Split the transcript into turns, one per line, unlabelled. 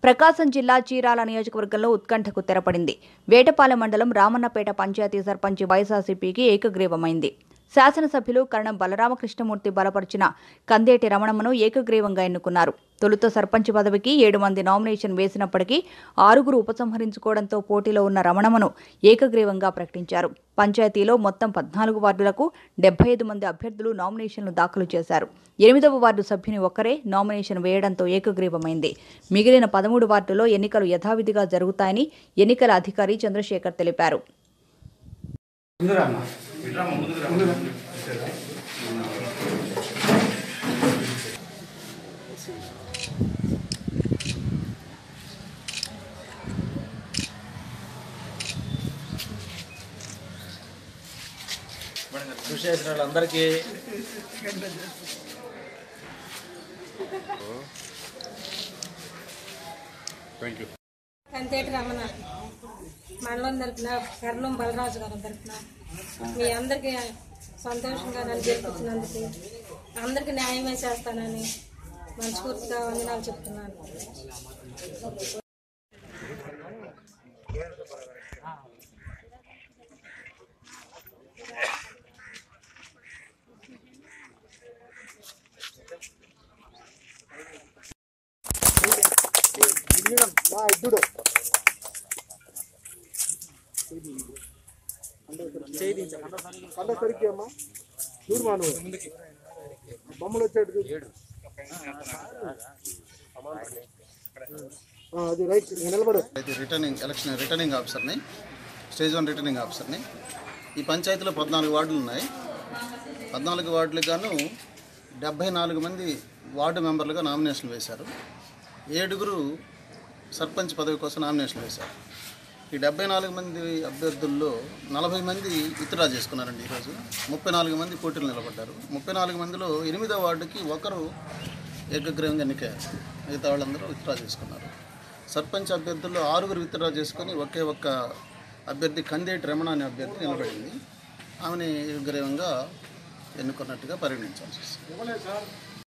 ప్రకాశం జిల్లా చీరాల నియోజకవర్గంలో ఉత్కంఠకు తెరపడింది వేటపాలెం మండలం రామన్నపేట పంచాయతీ సర్పంచ్ వైఎస్ఆర్సీపీకి ఏకగ్రీవమైంది శాసనసభ్యులు కరణం బలరామకృష్ణమూర్తి బలపరిచిన కందేటి రమణమ్మను ఏకగ్రీవంగా ఎన్నుకున్నారు తొలుత సర్పంచ్ పదవికి ఏడు మంది నామినేషన్ వేసినప్పటికీ ఆరుగురు ఉపసంహరించుకోవడంతో పోటీలో ఉన్న రమణమ్మను ఏకగ్రీవంగా ప్రకటించారు పంచాయతీలో మొత్తం పద్నాలుగు వార్డులకు డెబ్బై ఐదు మంది అభ్యర్థులు నామినేషన్లు దాఖలు చేశారు ఎనిమిదవ వార్డు సభ్యుని ఒక్కరే నామినేషన్ వేయడంతో ఏకగ్రీవమైంది మిగిలిన పదమూడు వార్డులో ఎన్నికలు యథావిధిగా జరుగుతాయని ఎన్నికల అధికారి చంద్రశేఖర్ తెలిపారు
కృషి చేసిన వాళ్ళందరికీ
కంతేటి రమణ మండలం తరపున కర్ణం బలరాజు గారి తరపున మీ అందరికీ సంతోషంగా నన్ను గెలిపించినందుకు అందరికీ న్యాయమే చేస్తానని మనస్ఫూర్తిగా వందనాలు చెప్తున్నాను
కండ సరిగ్గా అమ్మా చూడు మా నువ్వు బొమ్మలు వచ్చాడు చూడు. ఆ, అది రైట్ ఇంక నిలబడు
అయితే రిటర్నింగ్ ఎలక్షన్ రిటర్నింగ్ ఆఫీసర్ని స్టేజ్ వన్ రిటర్నింగ్ ఆఫీసర్ని ఈ పంచాయతీలో పద్నాలుగు వార్డులు ఉన్నాయి పద్నాలుగు వార్డులకు గాను డెబ్భై నాలుగు మంది వార్డు మెంబర్లుగా నామినేషన్ వేశారు ఏడుగురు సర్పంచ్ పదవి కోసం నామినేషన్ వేశారు ఈ డెబ్బై నాలుగు మంది అభ్యర్థుల్లో నలభై మంది విత్డ్రా చేసుకున్నారండి ఈరోజు ముప్పై నాలుగు మంది పోటీలు నిలబడ్డారు ముప్పై నాలుగు మందిలో ఎనిమిదో వార్డుకి ఒకరు ఏకగ్రీవంగా ఎన్నికయ్యారు మిగతా వాళ్ళందరూ విత్డ్రా చేసుకున్నారు సర్పంచ్ అభ్యర్థుల్లో ఆరుగురు విత్డ్రా చేసుకొని ఒకే ఒక్క అభ్యర్థి కందేటి రమణ అనే అభ్యర్థి నిలబడింది ఆమెని ఏకగ్రీవంగా ఎన్నుకున్నట్టుగా పరిగణించాల్సి వస్తుంది